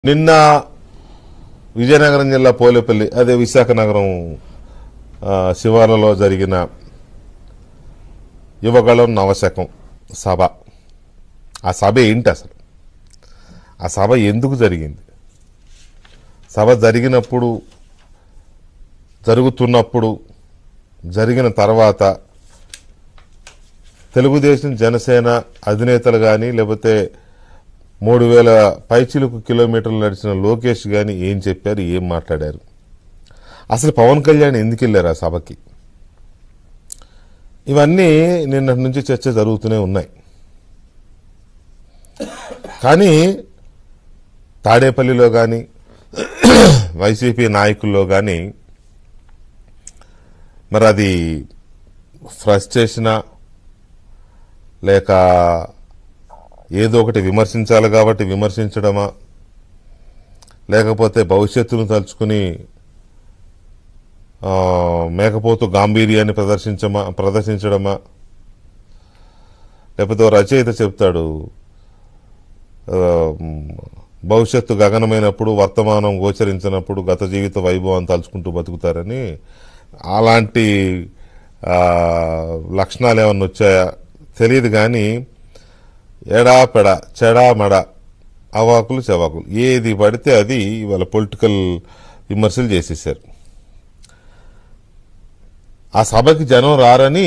నిన్న విజయనగరం జిల్లా పోలేపల్లి అదే విశాఖ నగరం ఆ, శివార్లలో జరిగిన యువగళం నవశకం సభ ఆ సభ ఏంటి అసలు ఆ సభ ఎందుకు జరిగింది సభ జరిగినప్పుడు జరుగుతున్నప్పుడు జరిగిన తర్వాత తెలుగుదేశం జనసేన అధినేతలు కానీ లేకపోతే మూడు వేల పైచిలుకు కిలోమీటర్లు నడిచిన లోకేష్ కానీ ఏం చెప్పారు ఏం మాట్లాడారు అసలు పవన్ కళ్యాణ్ ఎందుకు వెళ్ళారు ఆ సభకి ఇవన్నీ నిన్నటి నుంచి చర్చ జరుగుతూనే ఉన్నాయి కానీ తాడేపల్లిలో కానీ వైసీపీ నాయకుల్లో కానీ మరి అది ఫ్రస్ట్రేషనా లేక ఏదో ఒకటి విమర్శించాలి కాబట్టి విమర్శించడమా లేకపోతే భవిష్యత్తును తలుచుకుని ఆ, మేకపోతు గాంభీర్యాన్ని ప్రదర్శించమా ప్రదర్శించడమా లేకపోతే ఓ రచయిత చెప్తాడు ఆ, భవిష్యత్తు గగనమైనప్పుడు వర్తమానం గోచరించినప్పుడు గత జీవిత వైభవం తలుచుకుంటూ బతుకుతారని అలాంటి ఆ, లక్షణాలు ఏమన్నా వచ్చాయా తెలియదు కానీ ఎడా పెడ చెడా మడ అవాకులు చెవాకులు ఏది పడితే అది ఇవాళ పొలిటికల్ విమర్శలు చేసేసారు ఆ సభకి జనం రారని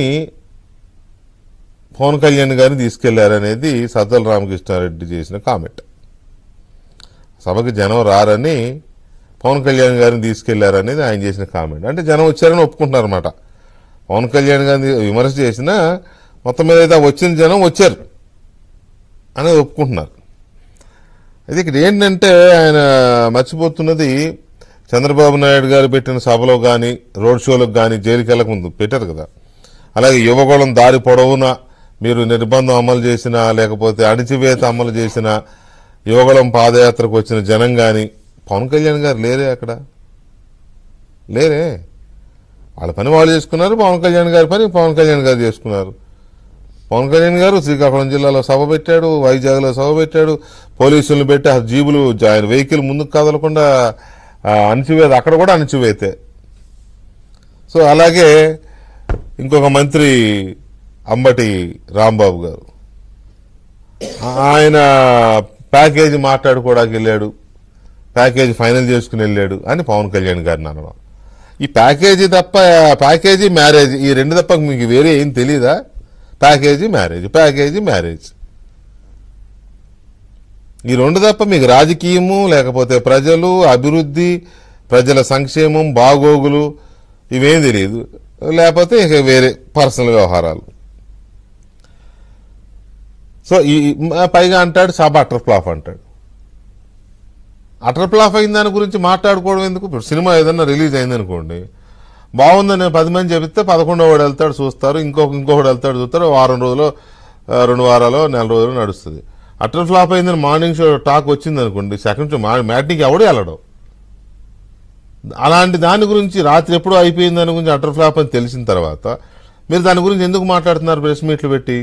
పవన్ కళ్యాణ్ గారిని తీసుకెళ్లారనేది సజ్జల రామకృష్ణారెడ్డి చేసిన కామెంట్ సభకి జనం రారని పవన్ కళ్యాణ్ గారిని తీసుకెళ్లారనేది ఆయన చేసిన కామెంట్ అంటే జనం వచ్చారని ఒప్పుకుంటున్నారు అనమాట పవన్ కళ్యాణ్ గారిని విమర్శ చేసినా మొత్తం మీద అయితే ఆ వచ్చిన జనం వచ్చారు అనేది ఒప్పుకుంటున్నారు అయితే ఇక్కడ ఏంటంటే ఆయన మర్చిపోతున్నది చంద్రబాబు నాయుడు గారు పెట్టిన సభలో కానీ రోడ్ షోలకు కానీ జైలుకి వెళ్ళక ముందు పెట్టారు కదా అలాగే యువగోళం దారి పొడవునా మీరు నిర్బంధం అమలు చేసినా లేకపోతే అణిచివేత అమలు చేసిన యువగళం పాదయాత్రకు వచ్చిన జనం కానీ పవన్ కళ్యాణ్ గారు లేరే అక్కడ లేరే వాళ్ళ పని వాళ్ళు చేసుకున్నారు పవన్ కళ్యాణ్ గారి పని పవన్ కళ్యాణ్ గారు చేసుకున్నారు పవన్ కళ్యాణ్ గారు శ్రీకాకుళం జిల్లాలో సభ పెట్టాడు వైజాగ్లో సభ పెట్టాడు పోలీసులను పెట్టి ఆ జీబులు ఆయన వెహికల్ ముందుకు కదలకుండా ఆ, అణచివేత అక్కడ కూడా అణచివేతే సో అలాగే ఇంకొక మంత్రి అంబటి రాంబాబు గారు ఆయన ప్యాకేజీ మాట్లాడుకోవడానికి వెళ్ళాడు ప్యాకేజీ ఫైనల్ చేసుకుని వెళ్ళాడు అని పవన్ కళ్యాణ్ గారిని అనడం ఈ ప్యాకేజీ తప్ప ప్యాకేజీ మ్యారేజ్ ఈ రెండు తప్ప మీకు వేరే ఏం తెలీదా ప్యాకేజీ మ్యారేజ్ ప్యాకేజీ మ్యారేజ్ ఈ రెండు తప్ప మీకు రాజకీయము లేకపోతే ప్రజలు అభివృద్ధి ప్రజల సంక్షేమం బాగోగులు ఇవేం తెలియదు లేకపోతే ఇక వేరే పర్సనల్ వ్యవహారాలు సో ఈ ఈ- పైగా అంటాడు సభ అటర్ ఫ్లాప్ అంటాడు అటర్ ఫ్లాప్ అయిన దాని గురించి మాట్లాడుకోవడం ఎందుకు ఇప్పుడు సినిమా ఏదన్నా రిలీజ్ అయిందనుకోండి బాగుందని పది మంది చెబితే పదకొండో వాడు వెళ్తాడు చూస్తారు ఇంకొక ఇంకొకటి వెళ్తాడు చూస్తారు వారం రోజులు ఆ, రెండు వారాలు నెల రోజులు నడుస్తుంది అటర్ ఫ్లాప్ అయిందని మార్నింగ్ షో టాక్ వచ్చింది అనుకోండి సెకండ్ షో మ్యాట్నికి ఎవడు వెళ్ళడం అలాంటి దాని గురించి రాత్రి ఎప్పుడో అయిపోయింది దాని గురించి అటర్ ఫ్లాప్ అని తెలిసిన తర్వాత మీరు దాని గురించి ఎందుకు మాట్లాడుతున్నారు ప్రెస్ మీట్లు పెట్టి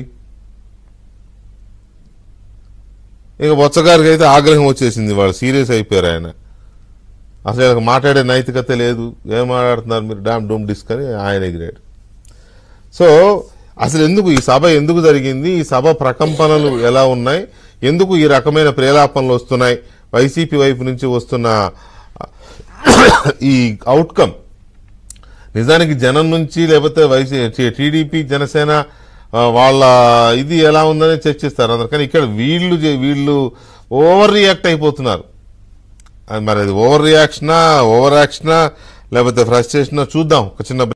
ఇక బొచ్చగారికి అయితే ఆగ్రహం వచ్చేసింది వాళ్ళు సీరియస్ అయిపోయారు ఆయన అసలు వీళ్ళకి మాట్లాడే నైతికత లేదు ఏం మాట్లాడుతున్నారు మీరు డామ్ డూమ్ డిస్క్ అని ఆయన ఎగిరాడు సో అసలు ఎందుకు ఈ సభ ఎందుకు జరిగింది ఈ సభ ప్రకంపనలు ఎలా ఉన్నాయి ఎందుకు ఈ రకమైన ప్రేలాపనలు వస్తున్నాయి వైసీపీ వైపు నుంచి వస్తున్న ఈ అవుట్కమ్ నిజానికి జనం నుంచి లేకపోతే వైసీ టీడీపీ జనసేన ఆ, వాళ్ళ ఇది ఎలా ఉందని చర్చిస్తారు అందరు కానీ ఇక్కడ వీళ్ళు చే- వీళ్ళు ఓవర్ రియాక్ట్ అయిపోతున్నారు అది మరి అది ఓవర్ రియాక్షనా ఓవర్ యాక్షనా లేకపోతే ఫ్రస్ట్రేషనా చూద్దాం ఒక చిన్న